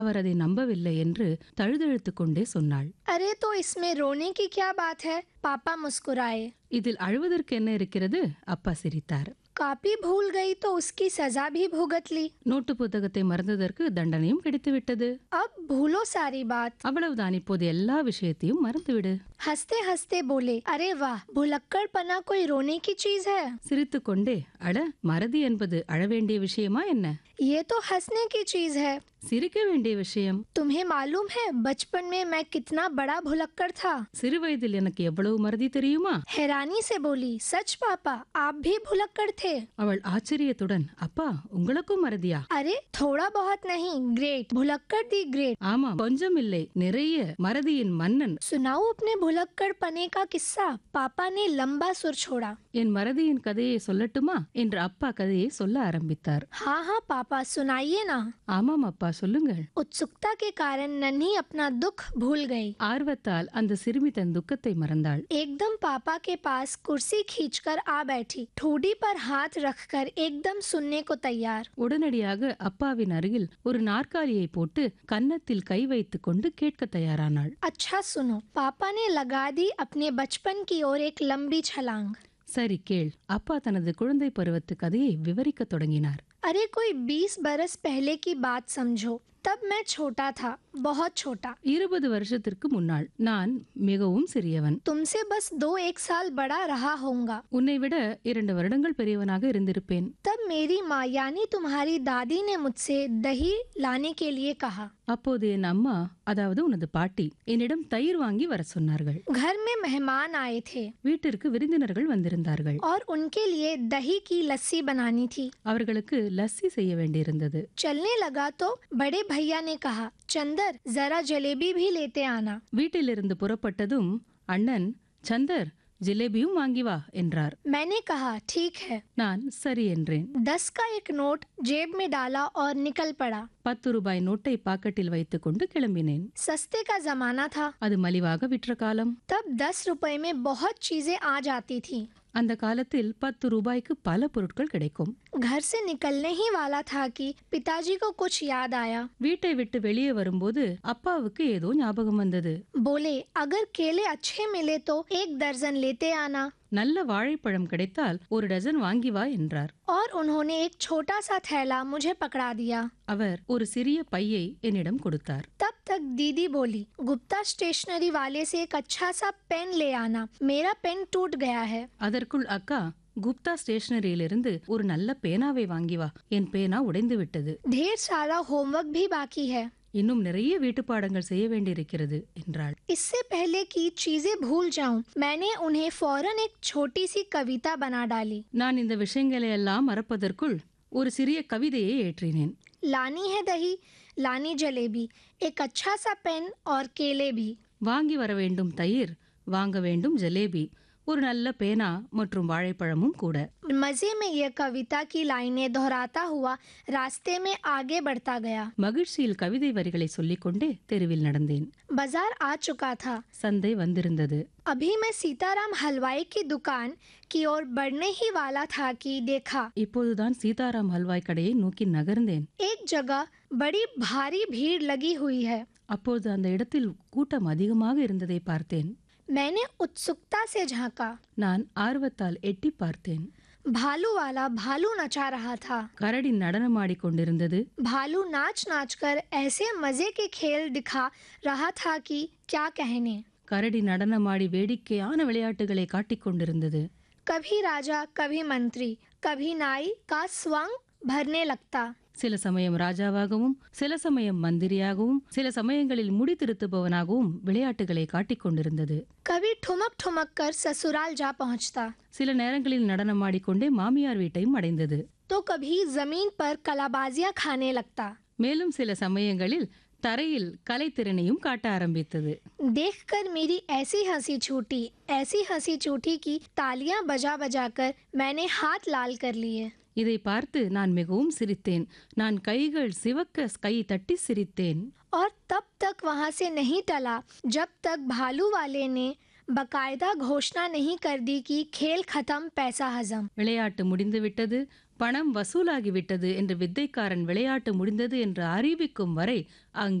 அவர் அதை நம்பவில்லை என்று தழுதழுத்துக் கொண்டே சொன்னாள் अरे तो इसमें रोने की क्या बात है पापा मुस्कुराए இதில் அழுவதற்கு என்ன இருக்கிறது அப்பா சிரித்தார் कॉपी भूल गई तो उसकी सजा भी भुगत ली நோட்டு புத்தகத்தை மறந்ததற்கு தண்டனையும் கிடைத்துவிட்டது अब भूलो सारी बात அவ்வளவுதான் இப்போது எல்லா விஷயத்தையும் மறந்துவிடு हंसते हंसते बोले अरे वाह भुलक्कड़पना कोई रोने की चीज है சிரித்துக்கொண்டே அட மறதி என்பது அழவேண்டிய விஷயமா என்ன ये तो हंसने की चीज है சிரிக்க வேண்டிய விஷயம் तुम्हें मालूम है बचपन में मैं कितना बड़ा भुलक्कड़ था சிறு வயதில் எனக்கு எவ்வளவு மறதி தெரியுமா हैरानी से बोली सच पापा आप भी भुलक्कड़ थे அவள் ஆச்சரியத்துடன் அப்பா உங்களுக்கும் மறதியா अरे थोड़ा बहुत नहीं ग्रेट भुलक्कड़ दी ग्रेट ஆமாம் கொஞ்சம் இல்லை நிறைய மறதியின் மன்னன் सुनाओ अपने भुलक्कड़ पने का किस्सा पापा ने लंबा सुर छोड़ा என் மறதியின் கதையை சொல்லட்டுமா என்று அப்பா கதையை சொல்ல ஆரம்பித்தார் हाँ हाँ पापा सुनाइए ना ஆமாம் அப்பா சொல்லுங்கள் उत्सुकता के कारण नन्ही अपना दुख भूल गई ஆர்வத்தால் அந்த சிறுமி தன் துக்கத்தை மறந்தாள் एकदम पापा के पास कुर्सी खींचकर आ बैठी ठोडी पर हाथ रखकर एकदम सुनने को तैयार உடனடியாக அப்பாவின் அருகில் ஒரு நாற்காலியை போட்டு கன்னத்தில் கை வைத்துக் கொண்டு கேட்க தயாரானாள் अच्छा सुनो पापा ने लगा दी अपने बचपन की ओर एक लंबी छलांग சரி கேள் அப்பா தனது குழந்தை பருவத்து கதையை விவரிக்கத் தொடங்கினார் अरे कोई बीस बरस पहले की बात समझो तब मैं छोटा था बहुत छोटा இருபது வருஷத்திற்கு முன்னாள் நான் மிகவும் சிறியவன் तुमसे बस दो एक साल बड़ा रहा होऊंगा உன்னை விட இரண்டு வருடங்கள் பெரியவனாக இருந்திருப்பேன் तब मेरी माँ यानी तुम्हारी दादी ने मुझसे दही लाने के लिए कहा அப்போது என் அம்மா அதாவது உனது பாட்டி என்னிடம் தயிர் வாங்கி வர சொன்னார்கள் घर में मेहमान आए थे வீட்டிற்கு விருந்தினர்கள் வந்திருந்தார்கள் और उनके लिए दही की लस्सी बनानी थी அவர்களுக்கு லஸ்ஸி செய்ய வேண்டியிருந்தது चलने लगा तो बड़े भैया ने कहा चंदर जरा जलेबी भी लेते आना வீட்டிலிருந்து புறப்பட்டதும் அண்ணன் சந்தர் ஜிலேபியும் வாங்கி வா என்றார் मैंने कहा ठीक है நான் சரி என்றேன் दस का एक नोट जेब में डाला और निकल पड़ा பத்து ரூபாய் நோட்டை பாக்கெட்டில் வைத்துக்கொண்டு கிளம்பினேன் सस्ते का जमाना था அது மலிவாக விற்ற காலம் तब दस रुपए में बहुत चीजें आ जाती थी அந்த காலத்தில் பத்து ரூபாய்க்கு பல பொருட்கள் கிடைக்கும் घर से निकलने ही वाला था कि पिताजी को कुछ याद आया வீட்டை விட்டு வெளியே வரும்போது அப்பாவுக்கு ஏதோ ஞாபகம் வந்தது बोले अगर केले अच्छे मिले तो एक दर्जन लेते आना நல்ல வாழைப்பழம் கிடைத்தால் ஒரு டஜன் வாங்கி வா என்றார் और उन्होंने एक छोटा सा थैला मुझे पकड़ा दिया அவர் ஒரு சிறிய பையை என்னிடம் கொடுத்தார் तब तक दीदी बोली गुप्ता स्टेशनरी वाले से एक अच्छा सा पेन ले आना मेरा पेन टूट गया है அதற்குள் அக்கா குப்தா ஸ்டேஷனரியிலிருந்து ஒரு நல்ல பேனாவை வாங்கி வா என் பேனா உடைந்து விட்டது ढेर सारा होमवर्क भी बाकी है இன்னும் நிறைய வீட்டுப்பாடங்கள் செய்ய வேண்டியிருக்கிறது என்றாள் इससे पहले कि चीजें भूल जाऊं मैंने उन्हें फौरन एक छोटी सी कविता बना डाली நான் இந்த விஷயங்களை எல்லாம் மறப்பதற்குள் ஒரு சிறிய கவிதையை ஏற்றினேன் लानी है दही लानी जलेबी एक अच्छा सा पेन और केले भी வாங்கி வர வேண்டும் தயிர் வாங்க வேண்டும் ஜலேபி ஒரு நல்ல பேனா மற்றும் வாழைப்பழமும் கூட मजे में यह कविता की लाइनें दोहराता हुआ रास्ते में आगे बढ़ता गया மகிழ்ச்சியில் கவிதை வரிகளை சொல்லிக்கொண்டே தெருவில் நடந்தேன் बाजार आ चुका था சந்தை வந்திருந்தது अभी मैं सीताराम हलवाई की दुकान की ओर बढ़ने ही वाला था कि देखा இப்போதுதான் சீதாராம் ஹல்வாய் கடையை நோக்கி நகர்ந்தேன் एक जगह बड़ी भारी भीड़ लगी हुई है அப்போது அந்த இடத்தில் கூட்டம் அதிகமாக இருந்ததை பார்த்தேன் मैंने उत्सुकता से झांका நான் ஆர்வத்தால் எட்டி பார்த்தேன் भालू वाला भालू नचा रहा था கரடி நடனமாடிக் கொண்டிருந்தது भालू नाच नाच कर ऐसे मजे के खेल दिखा रहा था कि क्या कहने கரடி நடனமாடி வேடிக்கையான விளையாட்டுகளை காட்டிக் கொண்டிருந்தது कभी राजा कभी मंत्री कभी नाई का स्वंग भरने लगता சில சமயம் ராஜாவாகவும் சில சமயம் மந்திரியாகவும் சில சமயங்களில் முடி திருத்துபவனாகவும் விளையாட்டுகளை காட்டிக் கொண்டிருந்தது कभी ठुमक ठुमक कर ससुराल जा पहुंचता சில நேரங்களில் நடனமாடிக்கொண்டே மாமியார் வீட்டையும் அடைந்தது तो कभी जमीन पर कलाबाजियां खाने लगता மேலும் சில சமயங்களில் தரையில் கலைத்திறனையும் காட்ட ஆரம்பித்தது देखकर मेरी ऐसी हंसी छूटी ऐसी हंसी छूटी कि तालियां बजा बजा कर मैंने हाथ लाल कर लिए இதை பார்த்து நான் மிகவும் சிரித்தேன் நான் கைகள் சிவக்க கை தட்டி சிரித்தேன் और तब तक वहां से नहीं टला जब तक भालू वाले ने बकायदा घोषणा नहीं कर दी कि खेल खत्म पैसा हजम விளையாட்டு முடிந்துவிட்டது பணம் வசூலாகிவிட்டது என்று வித்தைக்காரன் விளையாட்டு முடிந்தது என்று அறிவிக்கும் வரை அங்கு